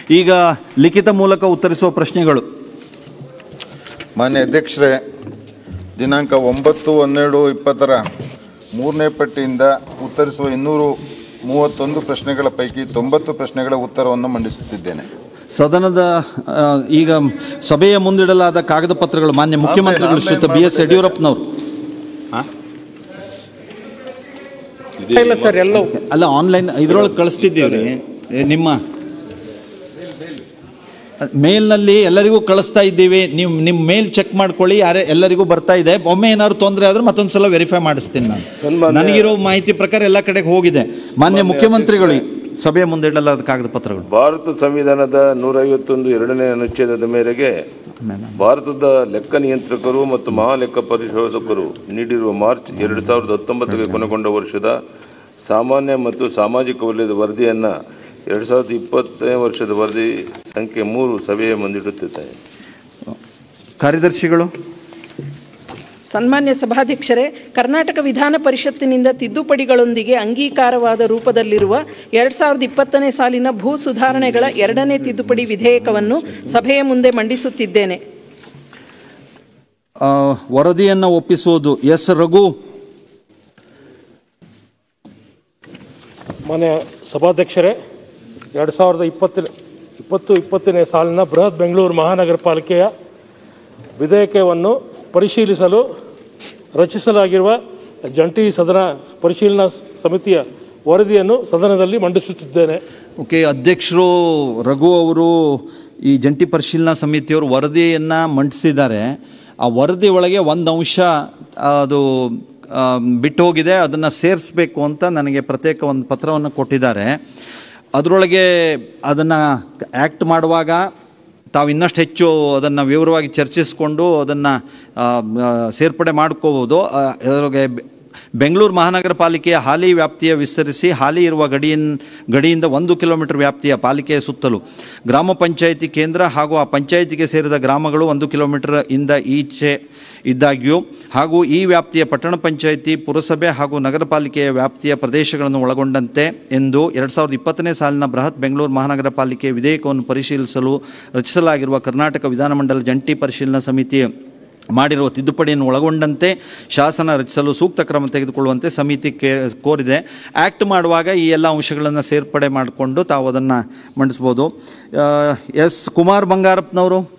ಈಗ ಲಿಖಿತ ಮೂಲಕ ಉತ್ತರಿಸುವ ಪ್ರಶ್ನೆಗಳು ಮಾನ್ಯ ಅಧ್ಯಕ್ಷರೇ ದಿನಾಂಕ ಒಂಬತ್ತು ಹನ್ನೆರಡು ಇಪ್ಪತ್ತರ ಮೂರನೇ ಪಟ್ಟಿಯಿಂದ ಉತ್ತರಿಸುವ ಇನ್ನೂರು ಮೂವತ್ತೊಂದು ಪ್ರಶ್ನೆಗಳ ಪೈಕಿ ತೊಂಬತ್ತು ಪ್ರಶ್ನೆಗಳ ಉತ್ತರವನ್ನು ಮಂಡಿಸುತ್ತಿದ್ದೇನೆ ಸದನದ ಆ, ಈಗ ಸಭೆಯ ಮುಂದಿಡಲಾದ ಕಾಗದ ಪತ್ರಗಳು ಮಾನ್ಯ ಮುಖ್ಯಮಂತ್ರಿಗಳು ಶ್ರೀಯುತ ಬಿ ಎಸ್ ಯಡಿಯೂರಪ್ಪನವರು ಇಲ್ಲ ಸರ್ ಎಲ್ಲವೂ ಅಲ್ಲ ಆನ್ಲೈನ್ ಇದ್ರೊಳಗೆ ಕಳಿಸ್ತಿದ್ದೀವಿ ಏ, ನಿಮ್ಮ ಮೇಲ್ನಲ್ಲಿ ಎಲ್ಲರಿಗೂ ಕಳಿಸ್ತಾ ಇದ್ದೀವಿ ನೀವು ನಿಮ್ಮ ಮೇಲ್ ಚೆಕ್ ಮಾಡ್ಕೊಳ್ಳಿ ಯಾರೇ ಎಲ್ಲರಿಗೂ ಬರ್ತಾ ಇದೆ ಒಮ್ಮೆ ಏನಾದ್ರು ತೊಂದರೆ ಆದ್ರೆ ಮತ್ತೊಂದು ಸಲ ವೆರಿಫೈ ಮಾಡಿಸ್ತೀನಿ ನಾನು ಸನ್ಮಾನ್ಯ- ನನಗಿರೋ ಮಾಹಿತಿ ಪ್ರಕಾರ ಎಲ್ಲ ಕಡೆಗೆ ಹೋಗಿದೆ ಮಾನ್ಯ ಮುಖ್ಯಮಂತ್ರಿಗಳು ಸಭೆಯ ಮುಂದಿಡಲಾದ ಕಾಗದ ಪತ್ರಗಳು ಭಾರತ ಸಂವಿಧಾನದ ನೂರೈವತ್ತೊಂದು ಎರಡನೇ ಅನುಚ್ಛೇದದ ಮೇರೆಗೆ ಭಾರತದ ಲೆಕ್ಕ ನಿಯಂತ್ರಕರು ಮತ್ತು ಮಹಾಲೆಕ್ಕ ಪರಿಶೋಧಕರು ನೀಡಿರುವ ಮಾರ್ಚ್ ಎರಡು ಸಾವಿರದ ಹತ್ತೊಂಬತ್ತಕ್ಕೆ ಕೊನೆಗೊಂಡ ವರ್ಷದ ಸಾಮಾನ್ಯ ಮತ್ತು ಸಾಮಾಜಿಕ ವಲಯದ ವರದಿಯನ್ನು ಎರಡು ಸಾವಿರದ ಇಪ್ಪತ್ತನೇ ವರ್ಷದ ವರದಿ ಸಂಖ್ಯೆ ಮೂರು ಸಭೆಯ ಮುಂದಿಡುತ್ತಿದ್ದಾರೆ ಕಾರ್ಯದರ್ಶಿಗಳು ಸನ್ಮಾನ್ಯ ಸಭಾಧ್ಯಕ್ಷರೇ ಕರ್ನಾಟಕ ವಿಧಾನ ಪರಿಷತ್ತಿನಿಂದ ತಿದ್ದುಪಡಿಗಳೊಂದಿಗೆ ಅಂಗೀಕಾರವಾದ ರೂಪದಲ್ಲಿರುವ ಎರಡು ಸಾವಿರದ ಇಪ್ಪತ್ತನೇ ಸಾಲಿನ ಭೂ ಸುಧಾರಣೆಗಳ ಎರಡನೇ ತಿದ್ದುಪಡಿ ವಿಧೇಯಕವನ್ನು ಸಭೆಯ ಮುಂದೆ ಮಂಡಿಸುತ್ತಿದ್ದೇನೆ ಆ, ವರದಿಯನ್ನು ಒಪ್ಪಿಸುವುದು ಎಸ್ ರಘು ಮಾನ್ಯ ಸಭಾಧ್ಯಕ್ಷರೇ ಎರಡು ಸಾವಿರದ ಇಪ್ಪತ್ತ ಇಪ್ಪತ್ತು ಇಪ್ಪತ್ತನೇ ಸಾಲಿನ ಬೃಹತ್ ಬೆಂಗಳೂರು ಮಹಾನಗರ ಪಾಲಿಕೆಯ ವಿಧೇಯಕವನ್ನು ಪರಿಶೀಲಿಸಲು ರಚಿಸಲಾಗಿರುವ ಜಂಟಿ ಸದನ ಪರಿಶೀಲನಾ ಸಮಿತಿಯ ವರದಿಯನ್ನು ಸದನದಲ್ಲಿ ಮಂಡಿಸುತ್ತಿದ್ದೇನೆ ಓಕೆ ಅಧ್ಯಕ್ಷರು ರಘು ಅವರು ಈ ಜಂಟಿ ಪರಿಶೀಲನಾ ಸಮಿತಿಯವರು ವರದಿಯನ್ನು ಮಂಡಿಸಿದ್ದಾರೆ ಆ ವರದಿ ಒಳಗೆ ಒಂದು ಅಂಶ ಅದು ಆ, ಬಿಟ್ಟು ಹೋಗಿದೆ ಅದನ್ನು ಸೇರಿಸ್ಬೇಕು ಅಂತ ನನಗೆ ಪ್ರತ್ಯೇಕ ಒಂದು ಪತ್ರವನ್ನು ಕೊಟ್ಟಿದ್ದಾರೆ ಅದರೊಳಗೆ ಅದನ್ನು ಆ್ಯಕ್ಟ್ ಮಾಡುವಾಗ ತಾವು ಇನ್ನಷ್ಟು ಹೆಚ್ಚು ಅದನ್ನು ವಿವರವಾಗಿ ಚರ್ಚಿಸಿಕೊಂಡು ಅದನ್ನು ಸೇರ್ಪಡೆ ಮಾಡ್ಕೋಬೋದು ಆ, ಅದ್ರೊಳಗೆ ಬೆ- ಬೆಂಗಳೂರು ಮಹಾನಗರ ಪಾಲಿಕೆಯ ಹಾಲಿ ವ್ಯಾಪ್ತಿಯ ವಿಸ್ತರಿಸಿ ಹಾಲಿ ಇರುವ ಗಡಿಯನ್ ಗಡಿಯಿಂದ ಒಂದು ಕಿಲೋಮೀಟರ್ ವ್ಯಾಪ್ತಿಯ ಪಾಲಿಕೆಯ ಸುತ್ತಲೂ ಗ್ರಾಮ ಪಂಚಾಯಿತಿ ಕೇಂದ್ರ ಹಾಗೂ ಆ ಪಂಚಾಯಿತಿಗೆ ಸೇರಿದ ಗ್ರಾಮಗಳು ಒಂದು ಕಿಲೋಮೀಟರ್ ಇಂದ ಈಚೆ ಇದ್ದಾಗ್ಯೂ ಹಾಗೂ ಈ ವ್ಯಾಪ್ತಿಯ ಪಟ್ಟಣ ಪಂಚಾಯಿತಿ ಪುರಸಭೆ ಹಾಗೂ ನಗರ ಪಾಲಿಕೆಯ ವ್ಯಾಪ್ತಿಯ ಪ್ರದೇಶಗಳನ್ನು ಒಳಗೊಂಡಂತೆ ಎಂದು ಎರಡು ಸಾವಿರದ ಇಪ್ಪತ್ತನೇ ಸಾಲಿನ ಬೃಹತ್ ಬೆಂಗಳೂರು ಮಹಾನಗರ ಪಾಲಿಕೆಯ ವಿಧೇಯಕವನ್ನು ಪರಿಶೀಲಿಸಲು ರಚಿಸಲಾಗಿರುವ ಕರ್ನಾಟಕ ವಿಧಾನಮಂಡಲ ಜಂಟಿ ಪರಿಶೀಲನಾ ಸಮಿತಿ ಮಾಡಿರುವ ತಿದ್ದುಪಡಿಯನ್ನು ಒಳಗೊಂಡಂತೆ ಶಾಸನ ರಚಿಸಲು ಸೂಕ್ತ ಕ್ರಮ ತೆಗೆದುಕೊಳ್ಳುವಂತೆ ಸಮಿತಿ ಕೇ ಕೋರಿದೆ ಆ್ಯಕ್ಟ್ ಮಾಡುವಾಗ ಈ ಎಲ್ಲ ಅಂಶಗಳನ್ನು ಸೇರ್ಪಡೆ ಮಾಡಿಕೊಂಡು ತಾವು ಅದನ್ನು ಮಂಡಿಸ್ಬೋದು ಆ, ಎಸ್ ಕುಮಾರ್ ಬಂಗಾರಪ್ಪನವರು